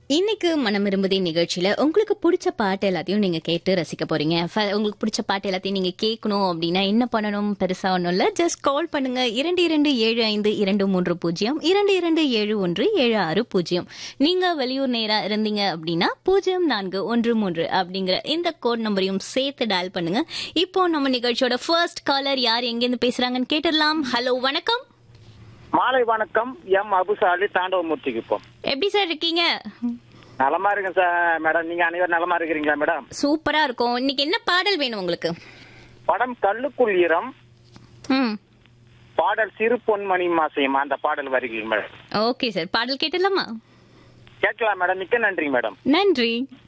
இன்னைக்கு மனம் விரும்புதே நிகழ்ச்சியில உங்களுக்கு பிடிச்ச பாட்டு எல்லாத்தையும் நீங்க கேட்டு ரசிக்க போறீங்க ஃப- உங்களுக்கு பிடிச்ச பாட்டு எல்லாத்தையும் நீங்க கேட்கணும் அப்படின்னா என்ன பண்ணணும் பெருசா ஒன்றும் இல்ல ஜஸ்ட் கால் பண்ணுங்க இரண்டு இரண்டு ஏழு ஐந்து இரண்டு மூன்று பூஜ்ஜியம் இரண்டு இரண்டு ஏழு ஒன்று ஏழு ஆறு பூஜ்ஜியம் நீங்க வெளியூர் நேரா இருந்தீங்க அப்படின்னா பூஜ்ஜியம் நான்கு ஒன்று மூன்று அப்படிங்கிற இந்த கோட் நம்பரையும் சேர்த்து டயல் பண்ணுங்க இப்போ நம்ம நிகழ்ச்சியோட ஃபர்ஸ்ட் காலர் யார் எங்கேருந்து பேசுறாங்கன்னு கேட்டுடலாம் ஹலோ வணக்கம் மாலை வணக்கம் எம் அபுசாலி தாண்டவமூர்த்திக்கு இப்போ எப்படி சார் இருக்கீங்க நலமா இருக்கேன் சார் மேடம் நீங்க அனைவரும் நலமா இருக்கிறீங்களா மேடம் சூப்பரா இருக்கும் இன்னைக்கு என்ன பாடல் வேணும் உங்களுக்கு படம் கல்லுக்குள் ஈரம் ம் பாடல் சிறு பொன்மணி மாசியம் அந்த பாடல் வருகிறீங்க மேடம் ஓகே சார் பாடல் கேட்டலாமா கேட்கலாம் மேடம் மிக்க நன்றி மேடம் நன்றி